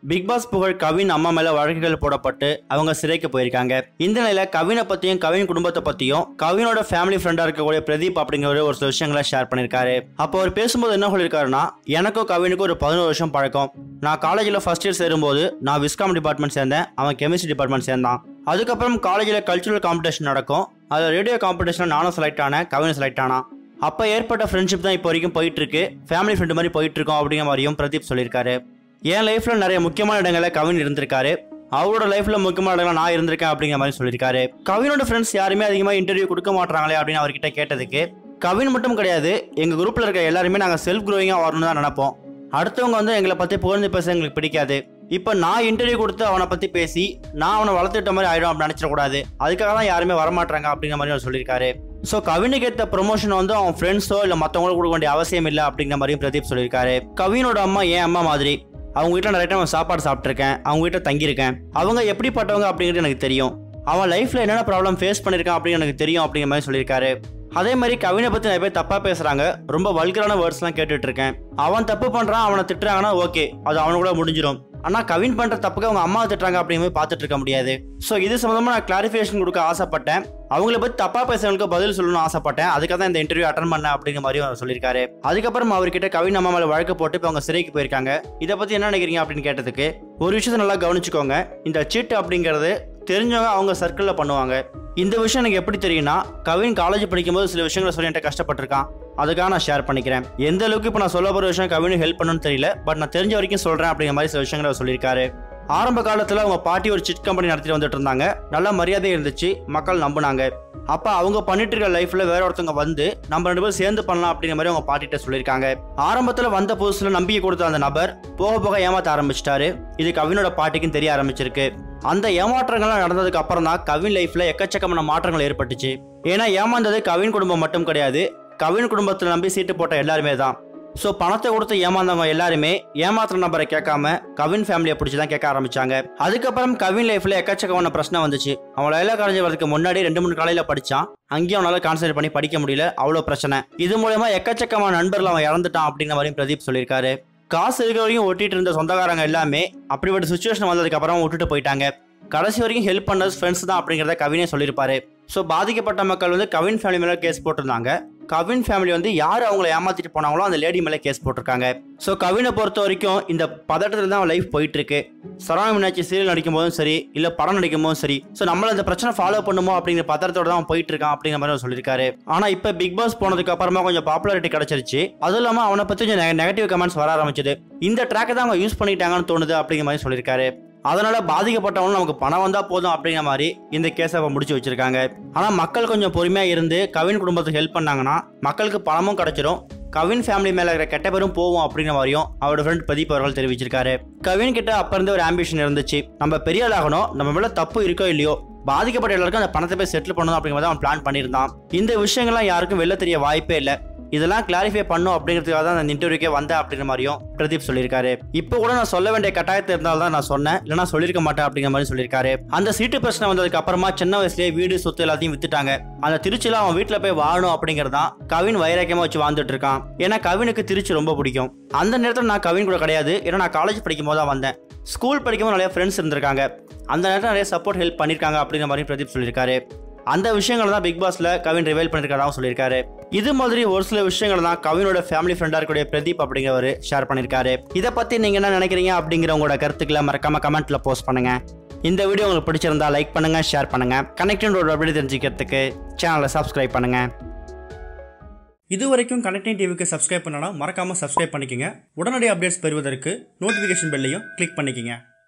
big pass புகழ் கவின் அம்மா மேல வழக்குகள் போடப்பட்டு அவங்க சிறைக்கு போயிருக்காங்க இந்த நிலையில கவினை பத்தியும் கவின் குடும்பத்தை பத்தியும் கவினோட ஃபேமிலி ஃப்ரெண்டா இருக்கக்கூடிய பிரதீப் அப்படிங்கிற ஒரு சில விஷயங்களை ஷேர் பண்ணிருக்காரு அப்போ அவர் பேசும்போது என்ன சொல்லியிருக்காருன்னா எனக்கும் கவினுக்கும் ஒரு பதினோரு வருஷம் பழக்கம் நான் காலேஜில் ஃபர்ஸ்ட் இயர் சேரும்போது நான் விஸ்காம் டிபார்ட்மெண்ட் சேர்ந்தேன் அவன் கெமிஸ்ட்ரி டிபார்ட்மெண்ட் சேர்ந்தான் அதுக்கப்புறம் காலேஜில் கல்ச்சுரல் காம்படிஷன் நடக்கும் அதில் ரேடியோ காம்படிஷனில் நானும் செலக்ட் ஆனேன் கவினும் செலக்ட் ஆனான் அப்போ ஏற்பட்ட ஃப்ரெண்ட்ஷிப் தான் இப்போ வரைக்கும் போயிட்டு இருக்கு ஃபேமிலி ஃப்ரெண்டு மாதிரி போயிட்டு இருக்கோம் அப்படிங்கிற மாதிரியும் பிரதீப் சொல்லியிருக்காரு என் லைஃப்ல நிறைய முக்கியமான இடங்களில் கவின் இருந்திருக்காரு அவரோட லைஃப்ல முக்கியமான இடங்கள் நான் இருந்திருக்கேன் அப்படிங்கிற மாதிரி சொல்லியிருக்காரு கவினோட ஃப்ரெண்ட்ஸ் யாருமே அதிகமாக இன்டர்வியூ கொடுக்க மாட்டாங்களே அப்படின்னு அவர்கிட்ட கேட்டதுக்கு கவின் மட்டும் கிடையாது எங்க குரூப்ல இருக்க எல்லாருமே நாங்கள் செல்ஃப் க்ரோயிங்காக வரணும்னு தான் நினைப்போம் அடுத்தவங்க வந்து எங்களை பத்தி புகழ்ந்து பேச எங்களுக்கு பிடிக்காது இப்போ நான் இன்டர்வியூ கொடுத்து அவனை பத்தி பேசி நான் அவனை வளர்த்துட்ட மாதிரி ஆயிடும் அப்படின்னு நினைச்சிடக்கூடாது அதுக்காக தான் யாருமே வரமாட்டாங்க அப்படிங்கிற மாதிரி அவர் சொல்லியிருக்காரு ஸோ கவினுக்கு ஏற்ற ப்ரொமோஷன் வந்து அவன் ஃப்ரெண்ட்ஸோ இல்லை மற்றவங்களுக்கு கொடுக்க வேண்டிய அவசியம் இல்லை அப்படிங்கிற மாதிரியும் பிரதீப் சொல்லியிருக்காரு கவினோட அம்மா என் அம்மா மாதிரி அவங்க வீட்டில் நிறைய டைம் சாப்பாடு சாப்பிட்ருக்கேன் அவங்க வீட்டில் தங்கியிருக்கேன் அவங்க எப்படிப்பட்டவங்க அப்படிங்கிறது எனக்கு தெரியும் அவன் லைஃப்பில் என்னென்ன ப்ராப்ளம் ஃபேஸ் பண்ணியிருக்கான் அப்படின்னு எனக்கு தெரியும் அப்படிங்கிற மாதிரி சொல்லியிருக்காரு அதே மாதிரி கவினை பற்றி நிறைய பேர் தப்பாக பேசுகிறாங்க ரொம்ப வல்கரான வேர்ட்ஸ்லாம் கேட்டுட்டு இருக்கேன் அவன் தப்பு பண்ணுறான் அவனை திட்டுறாங்கன்னா ஓகே அது அவனு கூட முடிஞ்சிடும் ஆனால் கவின் பண்ணுற தப்புக்கு அவங்க அம்மா திட்டுறாங்க அப்படிங்கிற மாதிரி பார்த்துட்டு இருக்க முடியாது ஸோ இது சம்மந்தமாக நான் கிளாரிஃபிகேஷன் கொடுக்க ஆசைப்பட்டேன் அவங்கள பற்றி தப்பாக பேசுறவங்களுக்கு பதில் சொல்லணும்னு ஆசைப்பட்டேன் அதுக்காக தான் இந்த இன்டர்வியூ அட்டன் பண்ணேன் அப்படிங்கிற மாதிரி அவர் சொல்லியிருக்காரு அதுக்கப்புறம் அவர்கிட்ட கவின் அம்மா மேலே வழக்கு போட்டு இப்போ அவங்க சிறைக்கு போயிருக்காங்க இதை பற்றி என்ன நினைக்கிறீங்க அப்படின்னு கேட்டதுக்கு ஒரு விஷயத்தை நல்லா கவனிச்சுக்கோங்க இந்த சீட்டு அப்படிங்கிறது தெரிஞ்சவங்க அவங்க சர்க்கிளில் பண்ணுவாங்க இந்த விஷயம் எனக்கு எப்படி தெரியும்னா கவின் காலேஜ் படிக்கும்போது சில விஷயங்களை சொல்லி என்கிட்ட கஷ்டப்பட்டிருக்கான் அதுக்காக நான் ஷேர் பண்ணிக்கிறேன் எந்த அளவுக்கு இப்போ நான் சொல்ல போகிற விஷயம் கவினுக்கு ஹெல்ப் பண்ணணும்னு தெரியல பட் நான் தெரிஞ்ச வரைக்கும் சொல்கிறேன் அப்படிங்கிற மாதிரி சில விஷயங்களை அவர் சொல்லியிருக்காரு ஆரம்ப காலத்தில் அவங்க பாட்டி ஒரு சிட் கம்பெனி நடத்திட்டு வந்துட்டு இருந்தாங்க நல்ல மரியாதை இருந்துச்சு மக்கள் நம்பினாங்க அப்போ அவங்க பண்ணிட்டு இருக்க லைஃப்ல வேற ஒருத்தவங்க வந்து நம்ம ரெண்டு பேரும் சேர்ந்து பண்ணலாம் அப்படிங்கிற மாதிரி அவங்க பாட்டிகிட்ட சொல்லியிருக்காங்க ஆரம்பத்தில் வந்த புதுசில் நம்பிக்கை கொடுத்த அந்த நபர் போக போக ஏமாத்த ஆரம்பிச்சிட்டாரு இது கவினோட பாட்டிக்கும் தெரிய ஆரம்பிச்சிருக்கு அந்த ஏமாற்றங்கள்லாம் நடந்ததுக்கு அப்புறம் தான் கவின் லைஃப்ல எக்கச்சக்கமான மாற்றங்கள் ஏற்பட்டுச்சு ஏன்னா ஏமாந்தது கவின் குடும்பம் மட்டும் கிடையாது கவின் குடும்பத்தில் நம்பி சீட்டு போட்ட எல்லாருமே தான் ஸோ பணத்தை கொடுத்து ஏமாந்தவங்க எல்லாருமே ஏமாத்துற நபரை கேட்காம கவின் ஃபேமிலியை பிடிச்சி தான் கேட்க ஆரம்பிச்சாங்க அதுக்கப்புறம் கவின் லைஃப்ல எக்கச்சக்கமான பிரச்சனை வந்துச்சு அவன் லைலா காலேஜ் வரதுக்கு முன்னாடி ரெண்டு மூணு காலையில படிச்சான் அங்கேயும் அவனால கான்சன்ட்ரேட் பண்ணி படிக்க முடியல அவ்வளோ பிரச்சனை இது மூலயமா எக்கச்சக்கமான நண்பர்கள் அவன் இறந்துட்டான் அப்படிங்கிற மாதிரியும் பிரதீப் சொல்லியிருக்காரு காசு இருக்கிற வரைக்கும் ஒட்டிட்டு இருந்த சொந்தக்காரங்க எல்லாமே அப்படிப்பட்ட சுச்சுவேஷன் வந்ததுக்கு அப்புறம் விட்டுட்டு போயிட்டாங்க கடைசி வரைக்கும் ஹெல்ப் பண்ணது ஃப்ரெண்ட்ஸ் தான் அப்படிங்கிறத கவினே சொல்லியிருப்பாரு ஸோ பாதிக்கப்பட்ட மக்கள் வந்து கவின் ஃபேமிலி மேலே கேஸ் போட்டிருந்தாங்க கவின் ஃபேமிலி வந்து யார் அவங்கள ஏமாத்திட்டு போனாங்களோ அந்த லேடி மேலே கேஸ் போட்டிருக்காங்க ஸோ கவினை பொறுத்த வரைக்கும் இந்த பதட்டத்தில் தான் லைஃப் போயிட்டு இருக்கு சரவண மீனாட்சி சீரியல் நடிக்கும் போதும் சரி இல்லை படம் நடிக்கும் போதும் சரி ஸோ நம்மள இந்த பிரச்சனை ஃபாலோ பண்ணுமோ அப்படிங்கிற பதட்டத்தோட தான் அவன் போயிட்டு இருக்கான் அப்படிங்கிற மாதிரி அவர் சொல்லியிருக்காரு ஆனால் இப்போ பிக் பாஸ் போனதுக்கு அப்புறமா கொஞ்சம் பாப்புலாரிட்டி கிடைச்சிருச்சு அதுவும் இல்லாமல் அவனை பற்றி கொஞ்சம் நெகட்டிவ் கமெண்ட்ஸ் வர ஆரம்பிச்சது இந்த ட்ராக்கை தான் அவங்க யூஸ் பண்ணிட்டாங்கன்னு தோணுது அப்படிங்கிற மாதிரி சொல்லியிருக்காரு அதனால பாதிக்கப்பட்டவங்க நமக்கு பணம் வந்தா போதும் அப்படிங்கிற மாதிரி இந்த கேஸை அவ முடிச்சு வச்சிருக்காங்க ஆனா மக்கள் கொஞ்சம் பொறுமையா இருந்து கவின் குடும்பத்துக்கு ஹெல்ப் பண்ணாங்கன்னா மக்களுக்கு பணமும் கிடைச்சிரும் கவின் ஃபேமிலி மேல இருக்கிற கெட்ட பேரும் போவோம் அப்படிங்கிற மாதிரியும் அவரோட ஃப்ரெண்ட் பிரதீப் அவர்கள் தெரிவிச்சிருக்காரு கவின் கிட்ட அப்ப இருந்தே ஒரு ஆம்பிஷன் இருந்துச்சு நம்ம பெரிய ஆளாகணும் நம்ம மேல தப்பு இருக்கோ இல்லையோ பாதிக்கப்பட்ட எல்லாருக்கும் அந்த பணத்தை போய் செட்டில் பண்ணணும் அப்படிங்கிறத அவன் பிளான் பண்ணியிருந்தான் இந்த விஷயங்கள்லாம் யாருக்கும் வெளில தெரிய வாய்ப்பே இல்லை இதெல்லாம் கிளாரிஃபை பண்ணும் அப்படிங்கிறதுக்காக தான் அந்த இன்டர்வியூக்கே வந்தேன் அப்படிங்கிற மாதிரியும் பிரதீப் சொல்லியிருக்காரு இப்போ கூட நான் சொல்ல வேண்டிய கட்டாயத்தில் இருந்தால் தான் நான் சொன்னேன் இல்லைனா சொல்லியிருக்க மாட்டேன் அப்படிங்கிற மாதிரி சொல்லியிருக்காரு அந்த சீட்டு பிரச்சனை வந்ததுக்கு அப்புறமா சின்ன வயசுலேயே வீடு சொத்து எல்லாத்தையும் வித்துட்டாங்க அந்த திருச்சியில் அவன் வீட்டில் போய் வாழணும் அப்படிங்கிறது தான் கவின் வைராக்கியமாக வச்சு வாழ்ந்துட்டு இருக்கான் ஏன்னா கவினுக்கு திருச்சி ரொம்ப பிடிக்கும் அந்த நேரத்தில் நான் கவின் கூட கிடையாது ஏன்னா நான் காலேஜ் படிக்கும் போது தான் வந்தேன் ஸ்கூல் படிக்கும்போது நிறைய ஃப்ரெண்ட்ஸ் இருந்திருக்காங்க அந்த நேரத்தில் நிறைய சப்போர்ட் ஹெல்ப் பண்ணியிருக்காங்க அப்படிங்கிற மாதிரி பிரதீப் சொல்லியிருக்காரு அந்த விஷயங்களை தான் பிக் பாஸ்ல கவின் ரிவைல் பண்ணிருக்காராவும் சொல்லியிருக்காரு இது மாதிரி ஒரு சில விஷயங்கள் தான் கவினோட ஃபேமிலி ஃப்ரெண்டாக இருக்கக்கூடிய பிரதீப் அப்படிங்கிறவர் ஷேர் பண்ணியிருக்காரு இதை பற்றி நீங்கள் என்ன நினைக்கிறீங்க அப்படிங்கிற உங்களோட கருத்துக்களை மறக்காம கமெண்ட்ல போஸ்ட் பண்ணுங்க இந்த வீடியோ உங்களுக்கு பிடிச்சிருந்தா லைக் பண்ணுங்க ஷேர் பண்ணுங்க கனெக்டினோட அப்படி தெரிஞ்சுக்கிறதுக்கு சேனலை சப்ஸ்கிரைப் பண்ணுங்க இது வரைக்கும் கனெக்டிங் டிவிக்கு சப்ஸ்கிரைப் பண்ணனா மறக்காம சப்ஸ்கிரைப் பண்ணிக்கங்க உடனடி அப்டேட்ஸ் பெறுவதற்கு நோட்டிஃபிகேஷன் பெல்லையும் கிளிக் பண்ணிக்கங்க